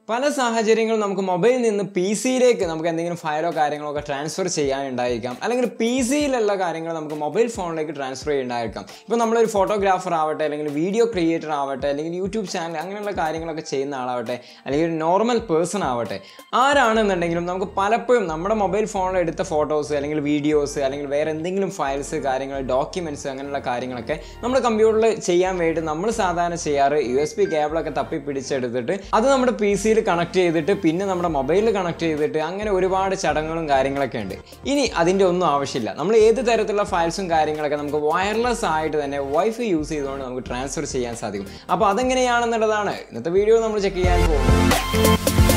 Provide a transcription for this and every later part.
പല സാഹചര്യങ്ങളും നമുക്ക് മൊബൈലിൽ നിന്ന് പി സിയിലേക്ക് നമുക്ക് എന്തെങ്കിലും ഫയലോ കാര്യങ്ങളോ ഒക്കെ ട്രാൻസ്ഫർ ചെയ്യാനുണ്ടായിരിക്കാം അല്ലെങ്കിൽ പി സിയിലുള്ള കാര്യങ്ങൾ നമുക്ക് മൊബൈൽ ഫോണിലേക്ക് ട്രാൻസ്ഫർ ചെയ്യേണ്ടായിരിക്കാം ഇപ്പോൾ നമ്മളൊരു ഫോട്ടോഗ്രാഫർ ആവട്ടെ അല്ലെങ്കിൽ വീഡിയോ ക്രിയേറ്റർ ആവട്ടെ അല്ലെങ്കിൽ യൂട്യൂബ് ചാനൽ അങ്ങനെയുള്ള കാര്യങ്ങളൊക്കെ ചെയ്യുന്ന ആളാവട്ടെ അല്ലെങ്കിൽ ഒരു നോർമൽ പേഴ്സൺ ആവട്ടെ ആരാണെന്നുണ്ടെങ്കിലും നമുക്ക് പലപ്പോഴും നമ്മുടെ മൊബൈൽ ഫോണിൽ എടുത്ത ഫോട്ടോസ് അല്ലെങ്കിൽ വീഡിയോസ് അല്ലെങ്കിൽ വേറെ എന്തെങ്കിലും ഫയൽസ് കാര്യങ്ങൾ ഡോക്യുമെൻറ്റ്സ് അങ്ങനെയുള്ള കാര്യങ്ങളൊക്കെ നമ്മുടെ കമ്പ്യൂട്ടറിൽ ചെയ്യാൻ വേണ്ടി നമ്മൾ സാധാരണ ചെയ്യാറ് യു എസ് ബി കേബിളൊക്കെ തപ്പി പിടിച്ചെടുത്തിട്ട് അത് നമ്മുടെ പി സിയിൽ കണക്ട് ചെയ്തിട്ട് പിന്നെ നമ്മുടെ മൊബൈലിൽ കണക്ട് ചെയ്തിട്ട് അങ്ങനെ ഒരുപാട് ചടങ്ങുകളും കാര്യങ്ങളൊക്കെ ഉണ്ട് ഇനി അതിൻ്റെ ഒന്നും ആവശ്യമില്ല നമ്മൾ ഏത് തരത്തിലുള്ള ഫയൽസും കാര്യങ്ങളൊക്കെ നമുക്ക് വയർലെസ് ആയിട്ട് തന്നെ വൈഫൈ യൂസ് ചെയ്തുകൊണ്ട് നമുക്ക് ട്രാൻസ്ഫർ ചെയ്യാൻ സാധിക്കും അപ്പോൾ അതെങ്ങനെയാണെന്നുള്ളതാണ് ഇന്നത്തെ വീഡിയോ നമ്മൾ ചെക്ക് ചെയ്യാൻ പോകുന്നത്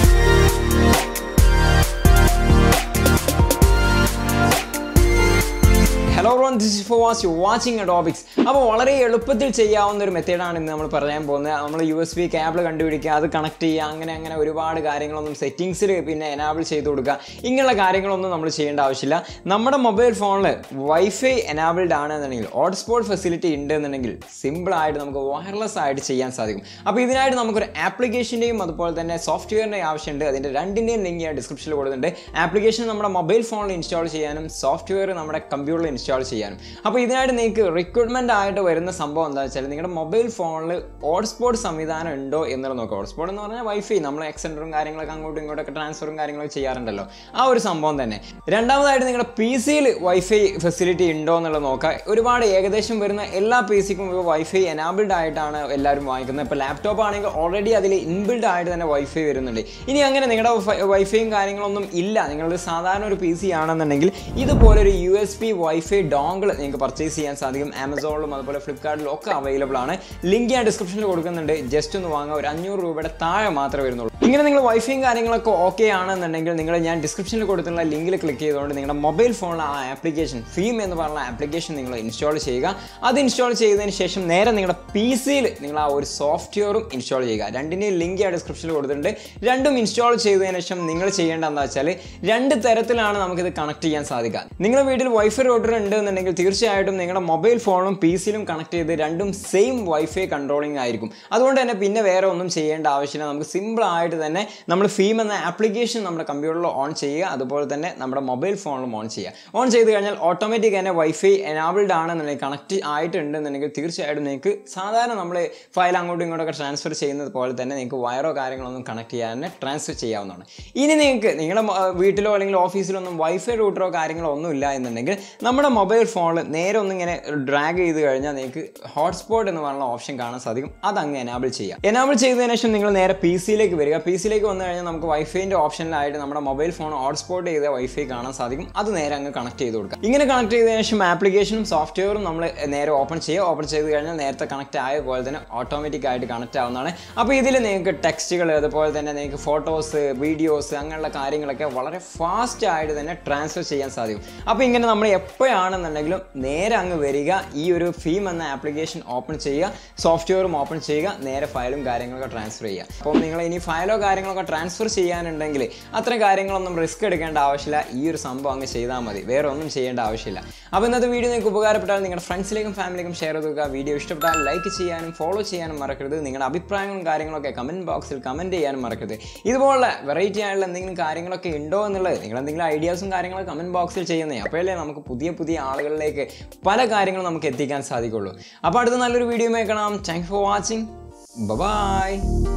hello Ron this is for watch watching topics അപ്പോൾ വളരെ എളുപ്പത്തിൽ ചെയ്യാവുന്ന ഒരു മെത്തേഡാണ് ഇന്ന് നമ്മൾ പറയാൻ പോകുന്നത് നമ്മൾ യു എസ് ബി കേബിൾ കണ്ടുപിടിക്കുക അത് കണക്ട് ചെയ്യുക അങ്ങനെ അങ്ങനെ ഒരുപാട് കാര്യങ്ങളൊന്നും സെറ്റിങ്സിൽ പിന്നെ എനാബിൾ ചെയ്ത് കൊടുക്കുക ഇങ്ങനെയുള്ള കാര്യങ്ങളൊന്നും നമ്മൾ ചെയ്യേണ്ട ആവശ്യമില്ല നമ്മുടെ മൊബൈൽ ഫോണിൽ വൈഫൈ എനാബിൾഡ് ആണെന്നുണ്ടെങ്കിൽ ഹോട്ട്സ്പോട്ട് ഫെസിലിറ്റി ഉണ്ട് എന്നുണ്ടെങ്കിൽ സിമ്പിളായിട്ട് നമുക്ക് വയർലെസ് ആയിട്ട് ചെയ്യാൻ സാധിക്കും അപ്പോൾ ഇതിനായിട്ട് നമുക്കൊരു ആപ്ലിക്കേഷൻ്റെയും അതുപോലെ തന്നെ സോഫ്റ്റ്വെയറിൻ്റെയും ആവശ്യമുണ്ട് അതിൻ്റെ രണ്ടിൻ്റെയും ലിങ്ക് ഞാൻ ഡിസ്ക്രിപ്ഷനിൽ കൊടുക്കുന്നുണ്ട് ആപ്ലിക്കേഷൻ നമ്മുടെ മൊബൈൽ ഫോണിൽ ഇൻസ്റ്റാൾ ചെയ്യാനും സോഫ്റ്റ്വെയർ നമ്മുടെ കമ്പ്യൂട്ടറിൽ ഇൻസ്റ്റാൾ ചെയ്യാനും അപ്പോൾ ഇതിനായിട്ട് നിങ്ങൾക്ക് റിക്രൂട്ട്മെൻ്റ് ആയിട്ട് വരുന്ന സംഭവം എന്താ വെച്ചാൽ നിങ്ങളുടെ മൊബൈൽ ഫോണിൽ ഹോട്ട്സ്പോട്ട് സംവിധാനം ഉണ്ടോ എന്നുള്ളത് നോക്കുക ഹോട്ട്സ്പോട്ട് എന്ന് പറഞ്ഞാൽ വൈഫൈ നമ്മൾ എക്സെൻഡറും കാര്യങ്ങളൊക്കെ അങ്ങോട്ടും ഇങ്ങോട്ടൊക്കെ ട്രാൻസ്ഫറും കാര്യങ്ങളൊക്കെ ചെയ്യാറുണ്ടല്ലോ ആ ഒരു സംഭവം തന്നെ രണ്ടാമതായിട്ട് നിങ്ങളുടെ പി സിയിൽ വൈഫൈ ഫെസിലിറ്റി ഉണ്ടോ എന്നുള്ളത് നോക്കുക ഒരുപാട് ഏകദേശം വരുന്ന എല്ലാ പി സിക്കും ഇപ്പോൾ വൈഫൈ എനാബിൾഡ് ആയിട്ടാണ് എല്ലാവരും വാങ്ങിക്കുന്നത് ഇപ്പോൾ ലാപ്ടോപ്പ് ആണെങ്കിൽ ഓൾറെഡി അതിൽ ഇൻബിൽഡ് ആയിട്ട് തന്നെ വൈഫൈ വരുന്നുണ്ട് ഇനി അങ്ങനെ നിങ്ങളുടെ വൈഫൈയും കാര്യങ്ങളൊന്നും ഇല്ല നിങ്ങളുടെ സാധാരണ ഒരു പി സി ആണെന്നുണ്ടെങ്കിൽ ഇതുപോലൊരു U S B wifi dongle നിങ്ങൾക്ക് പർച്ചേസ് ചെയ്യാൻ സാധിക്കും ആമസോണിലും അതുപോലെ ഫ്ലിപ്കാർട്ടിലും ഒക്കെ അവൈലബിൾ ആണ് ലിങ്ക് ഞാൻ ഡിസ്ക്രിപ്ഷനിൽ കൊടുക്കുന്നുണ്ട് ജസ്റ്റ് ഒന്ന് വാങ്ങാൻ ഒരു അഞ്ഞൂറ് രൂപയുടെ താഴെ മാത്രമേ വരുന്നുള്ളൂ ഇങ്ങനെ നിങ്ങൾ വൈഫൈയും കാര്യങ്ങളൊക്കെ ഓക്കെ ആണെന്നുണ്ടെങ്കിൽ നിങ്ങൾ ഞാൻ ഡിസ്ക്രിപ്ഷനിൽ കൊടുത്തുള്ള ലിങ്കിൽ ക്ലിക്ക് ചെയ്തുകൊണ്ട് നിങ്ങളുടെ മൊബൈൽ ഫോണിൽ ആ ആപ്ലിക്കേഷൻ ഫീം എന്ന് പറഞ്ഞ ആപ്ലിക്കേഷൻ നിങ്ങൾ ഇൻസ്റ്റാൾ ചെയ്യുക അത് ഇൻസ്റ്റാൾ ചെയ്തതിന് ശേഷം നേരെ നിങ്ങളുടെ പി സിയിൽ നിങ്ങൾ ആ ഒരു സോഫ്റ്റ്വെയറും ഇൻസ്റ്റാൾ ചെയ്യുക രണ്ടിൻ്റെയും ലിങ്ക് ഞാൻ ഡിസ്ക്രിപ്ഷനിൽ കൊടുത്തിട്ടുണ്ട് രണ്ടും ഇൻസ്റ്റാൾ ചെയ്തതിന് ശേഷം നിങ്ങൾ ചെയ്യേണ്ട എന്താ വെച്ചാൽ രണ്ട് തരത്തിലാണ് നമുക്കിത് കണക്ട് ചെയ്യാൻ സാധിക്കുക നിങ്ങളുടെ വീട്ടിൽ വൈഫൈ റൂട്ടർ ഉണ്ട് എന്നുണ്ടെങ്കിൽ തീർച്ചയായിട്ടും നിങ്ങളുടെ മൊബൈൽ ഫോണും പി സിയിലും കണക്ട് ചെയ്ത് രണ്ടും സെയിം വൈഫൈ കൺട്രോളിംഗ് ആയിരിക്കും അതുകൊണ്ട് തന്നെ പിന്നെ വേറെ ഒന്നും ചെയ്യേണ്ട ആവശ്യമില്ല നമുക്ക് സിമ്പിൾ ആയിട്ട് തന്നെ നമ്മൾ ഫീം എന്ന ആപ്ലിക്കേഷൻ നമ്മുടെ കമ്പ്യൂട്ടറിൽ ഓൺ ചെയ്യുക അതുപോലെ തന്നെ നമ്മുടെ മൊബൈൽ ഫോണിലും ഓൺ ചെയ്യുക ഓൺ ചെയ്ത് കഴിഞ്ഞാൽ ഓട്ടോമാറ്റിക് തന്നെ വൈഫൈ എനാബിൾഡ് ആണെന്നുണ്ടെങ്കിൽ കണക്ട് ആയിട്ടുണ്ടെന്നുണ്ടെങ്കിൽ തീർച്ചയായിട്ടും നിങ്ങൾക്ക് സാധാരണ നമ്മൾ ഫയൽ അങ്ങോട്ടും ഇങ്ങോട്ടൊക്കെ ട്രാൻസ്ഫർ ചെയ്യുന്നത് പോലെ തന്നെ നിങ്ങൾക്ക് വയറോ കാര്യങ്ങളൊന്നും കണക്ട് ചെയ്യാൻ തന്നെ ട്രാൻസ്ഫർ ചെയ്യാവുന്നതാണ് ഇനി നിങ്ങൾക്ക് നിങ്ങളുടെ മ- വീട്ടിലോ അല്ലെങ്കിൽ ഓഫീസിലോ ഒന്നും വൈഫൈ റൂട്ടറോ കാര്യങ്ങളോ ഒന്നും ഇല്ല എന്നുണ്ടെങ്കിൽ നമ്മുടെ മൊബൈൽ ഫോണിൽ നേരെ ഒന്നിങ്ങനെ ഡ്രാഗ് ചെയ്ത് കഴിഞ്ഞാൽ നിങ്ങൾക്ക് ഹോട്ട്സ്പോട്ട് എന്ന് പറഞ്ഞ ഓപ്ഷൻ കാണാൻ സാധിക്കും അത് അങ്ങ് എനാബിൾ ചെയ്യാം എനാബിൾ ചെയ്തതിനു ശേഷം നിങ്ങൾ നേരെ പി സിയിലേക്ക് വരിക പി സിയിലേക്ക് വന്നു കഴിഞ്ഞാൽ നമുക്ക് വൈഫൈൻ്റെ ഓപ്ഷനിലായിട്ട് നമ്മുടെ മൊബൈൽ ഫോൺ ഹോട്ട്സ്പോട്ട് ചെയ്ത വൈഫൈ കാണാൻ സാധിക്കും അത് നേരെ അങ്ങ് കണക്ട് ചെയ്ത് കൊടുക്കുക ഇങ്ങനെ കണക്ട് ചെയ്തതിനു ശേഷം ആപ്ലിക്കേഷനും സോഫ്റ്റ്വെയറും നമ്മൾ നേരെ ഓപ്പൺ ചെയ്യുക ഓപ്പൺ ചെയ്ത് കഴിഞ്ഞാൽ നേരത്തെ കണക്ട് ആയ പോലെ തന്നെ ഓട്ടോമാറ്റിക് ആയിട്ട് കണക്ട് ആവുന്നതാണ് അപ്പോൾ ഇതിൽ നിങ്ങൾക്ക് ടെക്സ്റ്റുകൾ അതുപോലെ തന്നെ നിങ്ങൾക്ക് ഫോട്ടോസ് വീഡിയോസ് അങ്ങനെയുള്ള കാര്യങ്ങളൊക്കെ വളരെ ഫാസ്റ്റ് ആയിട്ട് തന്നെ ട്രാൻസ്ഫർ ചെയ്യാൻ സാധിക്കും അപ്പോൾ ഇങ്ങനെ നമ്മൾ എപ്പോഴാണെന്നുണ്ടെങ്കിലും നേരെ അങ്ങ് വരിക ഈ ഒരു ഫീം എന്ന ആപ്ലിക്കേഷൻ ഓപ്പൺ ചെയ്യുക സോഫ്റ്റ്വെയറും ഓപ്പൺ ചെയ്യുക നേരെ ഫയലും കാര്യങ്ങളൊക്കെ ട്രാൻസ്ഫർ ചെയ്യുക അപ്പോൾ നിങ്ങൾ ഇനി ഫയലോ കാര്യങ്ങളൊക്കെ ട്രാൻസ്ഫർ ചെയ്യാനുണ്ടെങ്കിൽ അത്തരം കാര്യങ്ങളൊന്നും റിസ്ക് എടുക്കേണ്ട ആവശ്യമില്ല ഈ ഒരു സംഭവം അങ്ങ് ചെയ്താൽ മതി വേറെ ഒന്നും ചെയ്യേണ്ട ആവശ്യമില്ല അപ്പോൾ ഇന്നത്തെ വീഡിയോ നിങ്ങൾക്ക് ഉപകാരപ്പെട്ടാൽ നിങ്ങളുടെ ഫ്രണ്ട്സിലേക്കും ഫാമിലിക്കും ഷെയർ ചെയ്തുക വീഡിയോ ഇഷ്ടപ്പെട്ടാൽ ലൈക്ക് ചെയ്യാനും ഫോളോ ചെയ്യാനും മറക്കരുത് നിങ്ങളുടെ അഭിപ്രായങ്ങളും കാര്യങ്ങളൊക്കെ കമൻറ്റ് ബോക്സിൽ കമൻറ്റ് ചെയ്യാനും മറക്കരുത് ഇതുപോലുള്ള വെറൈറ്റി ആയിട്ടുള്ള എന്തെങ്കിലും കാര്യങ്ങളൊക്കെ ഉണ്ടോ എന്നുള്ളത് നിങ്ങൾ എന്തെങ്കിലും ഐഡിയാസും കാര്യങ്ങളൊക്കെ കമൻറ്റ് ബോക്സിൽ ചെയ്യുന്നേ അപ്പോഴല്ലേ നമുക്ക് പുതിയ പുതിയ ആളുകളിലേക്ക് പല കാര്യങ്ങളും നമുക്ക് എത്തിക്കാൻ സാധിക്കുള്ളൂ അപ്പോൾ അടുത്ത നല്ലൊരു വീഡിയോ കാണാം താങ്ക് ഫോർ വാച്ചിങ് ബൈ